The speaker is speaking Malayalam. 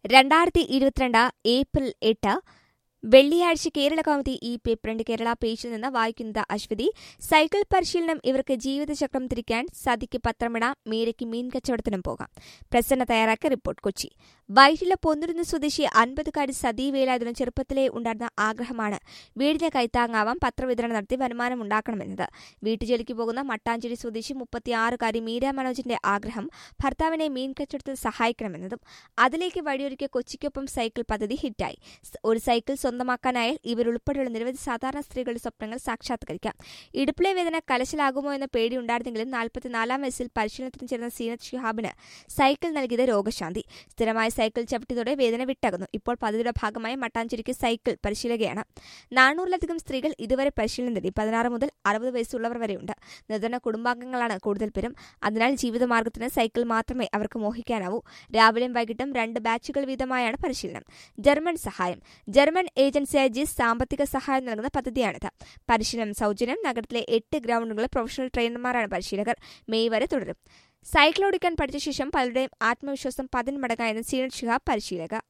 രണ്ടായിരത്തി ഇരുപത്തിരണ്ട് ഏപ്രിൽ എട്ട് വെള്ളിയാഴ്ച കേരള കൗമുദി ഈ പേപ്പറിന്റെ കേരള പേജിൽ നിന്ന് വായിക്കുന്നത് അശ്വതി സൈക്കിൾ പരിശീലനം ഇവർക്ക് ജീവിതചക്രം തിരിക്കാൻ സതിക്ക് പത്രമിട മീരയ്ക്ക് മീൻ കച്ചവടത്തിനും പോകാം പ്രസന്ന തയ്യാറാക്കിയ റിപ്പോർട്ട് കൊച്ചി വൈറ്റില പൊന്നുരുന്ന സ്വദേശി അൻപതുകാരി സതി വേലാതിന് ചെറുപ്പത്തിലേ ഉണ്ടായിരുന്ന ആഗ്രഹമാണ് വീടിന് കൈത്താങ്ങാവാൻ പത്രവിതരണം നടത്തി വരുമാനം ഉണ്ടാക്കണമെന്നത് വീട്ടുജോലിക്ക് പോകുന്ന മട്ടാഞ്ചേരി സ്വദേശി മുപ്പത്തിയാറുകാരി മീര മനോജിന്റെ ആഗ്രഹം ഭർത്താവിനെ മീൻ കച്ചവടത്തിൽ സഹായിക്കണമെന്നതും അതിലേക്ക് വഴിയൊരുക്കിയ കൊച്ചിക്കൊപ്പം സൈക്കിൾ പദ്ധതി ഹിറ്റായി സ് ഒരു സൈക്കിൾ സ്വന്തമാക്കാനായാൽ ഇവരുൾപ്പെടെയുള്ള നിരവധി സാധാരണ സ്ത്രീകളുടെ സ്വപ്നങ്ങൾ സാക്ഷാത്കരിക്കാം ഇടുപ്പിലെ വേദന കലശലാകുമോ എന്ന പേടി ഉണ്ടായിരുന്നെങ്കിലും നാൽപ്പത്തിനാലാം വയസ്സിൽ പരിശീലനത്തിന് ചേർന്ന സീനത്ത് ഷിഹാബിന് സൈക്കിൾ നൽകിയത് രോഗശാന്തി സ്ഥിരമായ സൈക്കിൾ ചവിട്ടിയതോടെ വേദന വിട്ടകുന്നു ഇപ്പോൾ പദ്ധതിയുടെ ഭാഗമായി മട്ടാഞ്ചേരിക്ക് സൈക്കിൾ പരിശീലകയാണ് നാനൂറിലധികം സ്ത്രീകൾ ഇതുവരെ പരിശീലനം നേടി പതിനാറ് മുതൽ അറുപത് വയസ്സുള്ളവർ വരെയുണ്ട് നിർധന കുടുംബാംഗങ്ങളാണ് കൂടുതൽ പേരും അതിനാൽ ജീവിതമാർഗത്തിന് സൈക്കിൾ മാത്രമേ അവർക്ക് മോഹിക്കാനാവൂ രാവിലെയും വൈകിട്ടും രണ്ട് ബാച്ചുകൾ വീതമായാണ് പരിശീലനം ജർമ്മൻ സഹായം ജർമ്മൻ ഏജൻസിയായ ജിസ് സാമ്പത്തിക സഹായം നൽകുന്ന പദ്ധതിയാണിത് പരിശീലനം സൗജന്യം നഗരത്തിലെ എട്ട് ഗ്രൗണ്ടുകളിൽ പ്രൊഫഷണൽ ട്രെയിനർമാരാണ് പരിശീലകർ മെയ് വരെ തുടരും സൈക്കിൾ ഓടിക്കാൻ പഠിച്ച ശേഷം പലരുടെയും ആത്മവിശ്വാസം പതിന്മടങ്ങായെന്ന് സീനത് ഷിഹാബ് പരിശീലക